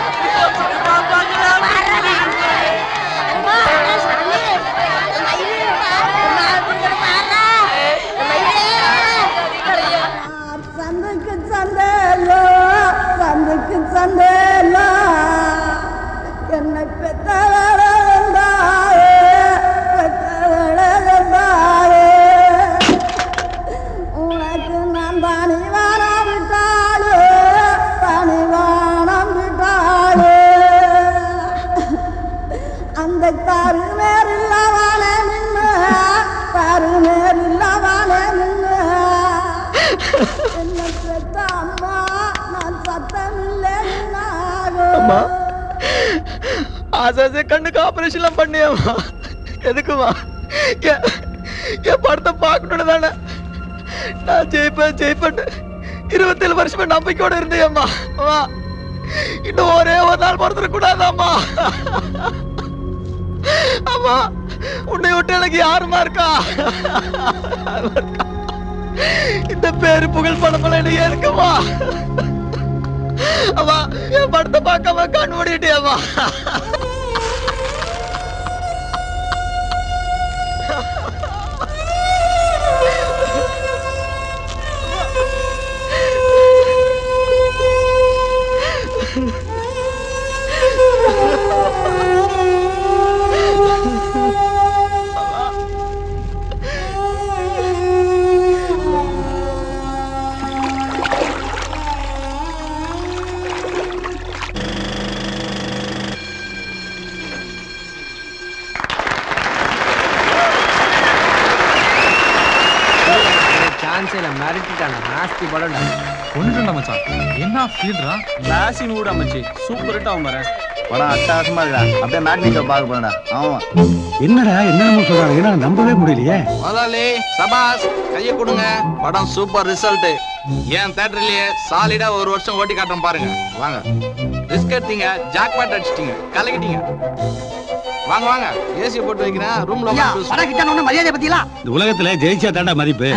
சந்தைக்கு சந்தையோ சந்தைக்கு சந்தையோ என்னை பெத்தவர வந்தாயே பெத்தவர வந்தாயே உனக்கு நான் பணி வாரம் விட்டாளே பணி வாரம் விட்டாளே அந்த தாரு மேரில்லவான நின்று தாரு மேரில்லவான நின்று என்ன பெத்த அம்மா நான் சத்தமில்லை அம்மா ஆசாசே கண்ணுக்கு ஆபரேஷன்லாம் பண்ணியம்மா எதுக்குமா என் என் படத்தை பார்க்கணும்னு தானே நான் ஜெயிப்பேன் ஜெயிப்பேன் இருபத்தேழு வருஷமா நம்பிக்கையோட இருந்தேம்மா அம்மா இன்னும் ஒரே ஒரு நாள் மறந்துடக்கூடாதாம்மா அம்மா உன்னை விட்டு எனக்கு யாருமா இருக்கா யாரும்மா இருக்கா? இந்த பேரு புகழ் படமெல்லாம் எனக்கு இருக்குமா அம்மா என் படத்தை பார்க்காம கண் மூடிட்டியம்மா சான்ஸ் இல்ல மிரட்டிட்டாங்க நாஸ்தி படம்டா கொண்டுட்டா மச்சான் என்ன ஃபீல்ரா கிளாஸின் கூட அமைச்சு சூப்பர் ஹிட் ஆகும் பாரு படம் அட்டகாசமா இருக்கா அப்படியே மேக்னிக்கோ பார்க்க போறா ஆமா என்னடா என்னென்னமோ சொல்றாங்க என்ன நம்பவே முடியலையே முதலாளி சபாஸ் கைய கொடுங்க படம் சூப்பர் ரிசல்ட் ஏன் தேட்டர்லயே சாலிடா ஒரு வருஷம் ஓட்டி காட்டுறோம் பாருங்க வாங்க ரிஸ்க் எடுத்தீங்க ஜாக்பாட் அடிச்சிட்டீங்க கலக்கிட்டீங்க வாங்க வாங்க ஏசி போட்டு வைக்கிறேன் ரூம்ல படம் கிட்ட மரியாதை பத்திலாம் இந்த உலகத்துல ஜெயிச்சா தாண்டா மதிப்பு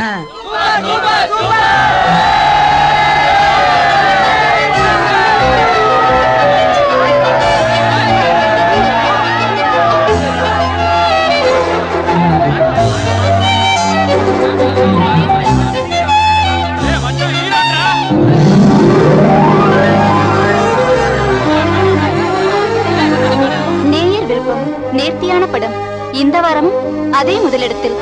நேயர் விருப்பம் நேர்த்தியான படம் இந்த வாரமும் அதே முதலிடத்தில்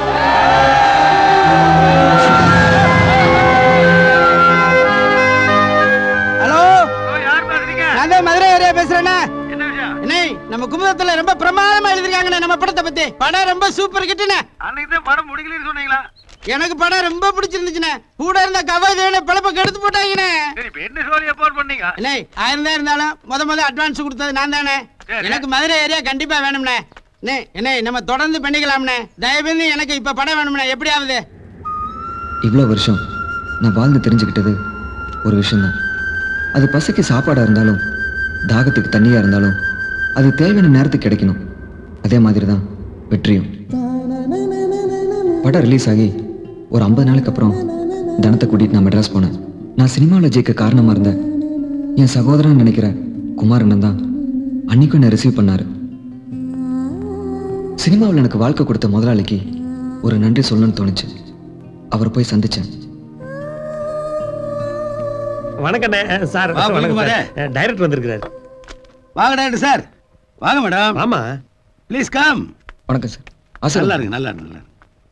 ஹலோ நான் தான் மதுரை ஏரியா பேசுறேண்ணே அண்ணே நம்ம குமுதத்துல ரொம்ப பிரமாதமா எழுதிருக்காங்கண்ணே நம்ம படத்தை பத்தி படம் ரொம்ப சூப்பர் கிட்டுண்ணே அன்னைக்கு படம் முடிக்கலன்னு சொன்னீங்களா எனக்கு படம் ரொம்ப பிடிச்சிருந்துச்சுண்ணே கூட இருந்த கவாதியான பிழப்ப கெடுத்து போட்டாங்கண்ணே சரி இப்ப என்ன ஸ்டோரி எப்போ பண்ணீங்க அண்ணே ஆயிரம் தான் இருந்தாலும் முத முத அட்வான்ஸ் கொடுத்தது நான் தானே சரி. எனக்கு மதுரை ஏரியா கண்டிப்பா வேணும்ண்ணே அண்ணே என்ன நம்ம தொடர்ந்து பண்ணிக்கலாம்ண்ணே தயவுந்து எனக்கு இப்ப படம் வேணும்ண்ணே எப்படி ஆகுது இவ்வளோ வருஷம் நான் வாழ்ந்து தெரிஞ்சுக்கிட்டது ஒரு விஷயம்தான் அது பசிக்கு சாப்பாடாக இருந்தாலும் தாகத்துக்கு தண்ணியாக இருந்தாலும் அது தேவையான நேரத்துக்கு கிடைக்கணும் அதே மாதிரி தான் வெற்றியும் படம் ரிலீஸ் ஆகி ஒரு ஐம்பது நாளுக்கு அப்புறம் தனத்தை கூட்டிகிட்டு நான் மெட்ராஸ் போனேன் நான் சினிமாவில் ஜெயிக்க காரணமாக இருந்த என் சகோதரன் நினைக்கிற குமாரண்ணன் தான் அன்னைக்கும் என்னை ரிசீவ் பண்ணாரு சினிமாவில் எனக்கு வாழ்க்கை கொடுத்த முதலாளிக்கு ஒரு நன்றி சொல்லணும்னு தோணுச்சு அவரை போய் சந்திச்சேன் வணக்கண்ணே சார் வா, வணக்கம் டைரக்டர் வந்திருக்கிறாரு வாங்க டாக்டர் சார் வாங்க மேடம் ஆமா ப்ளீஸ் கம் வணக்கம் சார் ஆசீர்வாதம். நல்லா இருக்கு நல்லா இருக்கு நல்லா இருக்கு.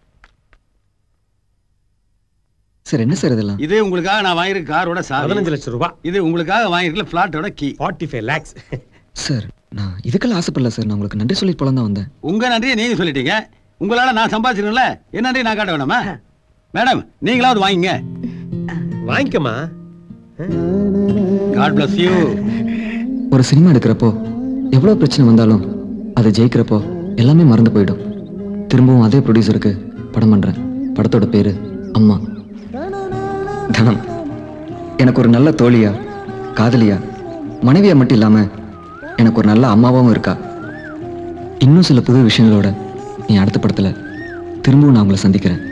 சார் என்ன சார் இதெல்லாம் இது உங்களுக்காக நான் வாங்கியிருக்க காரோட சாவி பதினஞ்சு லட்சம் ரூபாய் இது உங்களுக்காக வாங்கியிருக்க பிளாட்டோட key forty five lakhs sir நான் இதுக்கெல்லாம் ஆசைப்படல சார் நான் உங்களுக்கு நன்றி சொல்லி போலாம் தான் வந்தேன் உங்க நன்றியை நீங்க சொல்லிட்டீங்க உங்களால நான் சம்பாதிச்சிருக்கேன்ல என் நன்றி நான் காட்ட வேணாமா மேடம் நீங்களாவது வாங்கிங்க வாங்கிக்கமா காட் bless யூ ஒரு சினிமா எடுக்கிறப்போ எவ்வளோ பிரச்சனை வந்தாலும் அதை ஜெயிக்கிறப்போ எல்லாமே மறந்து போயிடும் திரும்பவும் அதே ப்ரொடியூசருக்கு படம் பண்ணுறேன் படத்தோட பேர் அம்மா தனம் எனக்கு ஒரு நல்ல தோழியா காதலியா மனைவியா மட்டும் இல்லாமல் எனக்கு ஒரு நல்ல அம்மாவாகவும் இருக்கா இன்னும் சில புது விஷயங்களோட என் அடுத்த படத்தில் திரும்பவும் நான் உங்களை சந்திக்கிறேன்